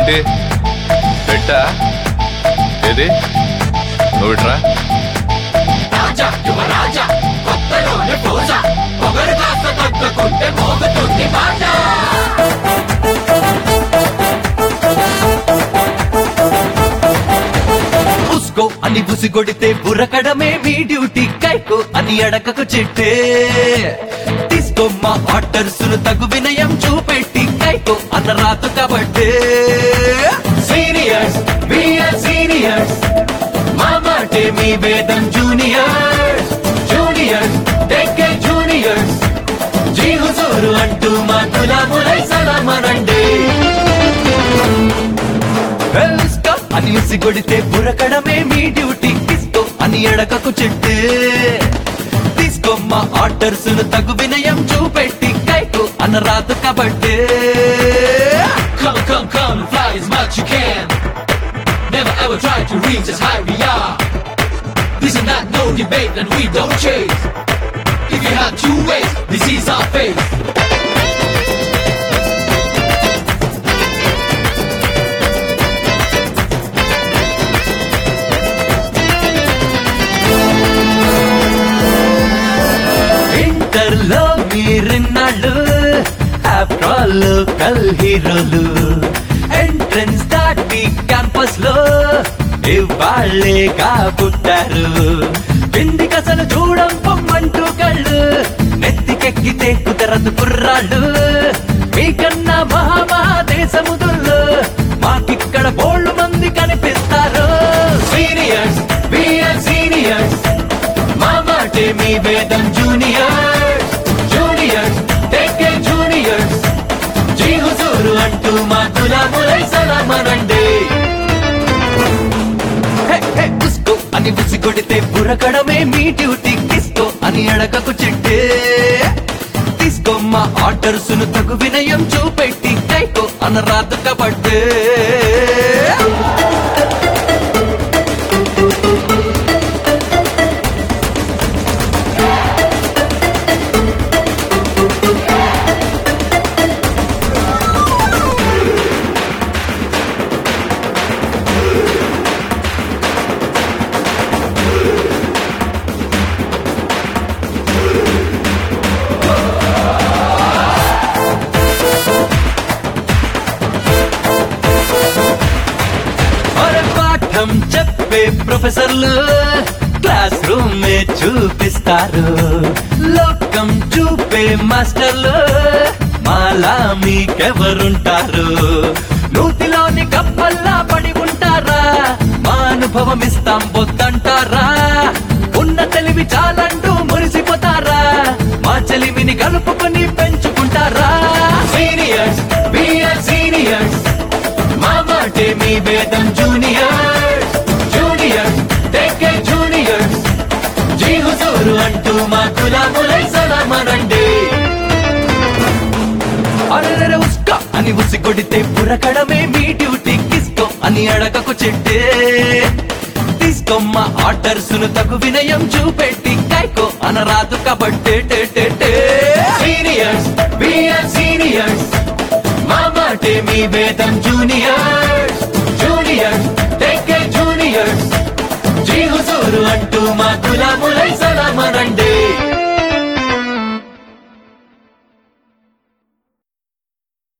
ఏంటి పెట్టా ఏది నువ్వు ఇట్రా రాజా యువరాజా కొత్తలోనే పూజ పొగరు కాస్త తగ్గుకుంటే మోగుతుంది బాజ ఉస్కో అని బుసిగొడితే బురకడమే మీ డ్యూటీ కైకో అని అడకకు చెట్టే తీసుకోమ్మ ఆర్డర్స్ తగు వినయం చూపెట్టి కైకో అన్న రాత కాబట్టే సీనియర్స్ బిఆర్ సీనియర్స్ మా మాటే మీ వేదం జూనియర్స్ జూనియర్స్ టెక్కే జూనియర్స్ జీ హుజూరు అంటూ మా గులాములై సలామనండి వెల్స్కో అని ఉసి కొడితే బురకడమే మీ డ్యూటీ తీసుకో అని ఎడకకు చెట్టు తీసుకోమ్మ ఆర్డర్స్ తగు వినయం చూపెట్టి కైకు అన్న రాదు కాబట్టే Come, come, come and fly as much you can Never ever try to reach as high we are This is not no debate and we don't chase If you have two ways, this is our fate inter లో మీరిన్నాళ్ళు after all local హీరోలు entrance దాటి campus లో ఇవాళ్ళే కాబుట్టారు కిందికి అసలు చూడం పొమ్మంటూ కళ్ళు నెత్తికెక్కితే కుదరదు కుర్రాళ్ళు మీకన్నా మహామహాదేశముదుల్లో మాకిక్కడ బోళ్ళు మంది కనిపిస్తారు సీనియర్స్ బిఆర్ సీనియర్స్ మా మాటే మీ వేదం జూనియర్స్ జూనియర్స్ టెక్కే జూనియర్స్ జీ హుజూరు అంటూ మా గులాములై సలామనండి హే, హే, ఉస్కో అని ఉసి కొడితే బురకడమే మీ డ్యూటీ కిస్కో అని అడగకు చెట్టే తీసుకోమ్మ ఆర్డర్స్ ను తగు వినయం చూపెట్టి కైకో అనరాదు కాబట్టే అరే పాఠం చెప్పే ప్రొఫెసర్లు క్లాస్ రూమ్ మే చూపిస్తారు లోకం చూపే మాస్టర్లు మాలా మీకెవరుంటారు నూతిలోని కప్పల్లా పడి ఉంటారా మా అనుభవం ఇస్తాం వద్దంటారా ఉన్న తెలివి చాలంటూ మురిసిపోతారా మా చెలిమిని కలుపుకొని పెంచుకుంటారా సీనియర్స్ బిఆర్ సీనియర్స్ మా మాటే మీ వేదం జూనియర్స్ జూనియర్స్ టెక్కే జూనియర్స్ జీ హుజూరు అంటూ మా గులాములై సలామనండి అరెరెరె ఉస్కా అని ఉసి కొడితే బురకడమే మీ డ్యూటీ కిస్కో అని అడగకు చెట్టే తీసుకోమ్మ ఆర్డర్స్ ను తగు వినయం చూపెట్టి కైకో అనరాదు కాబట్టే టే టే టే సీనియర్స్ బిఆర్ సీనియర్స్ మా మాటే మీ వేదం జూనియర్స్ జూనియర్స్ టెక్కే జూనియర్స్ జీ హుజూరు అంటూ మా గులాములై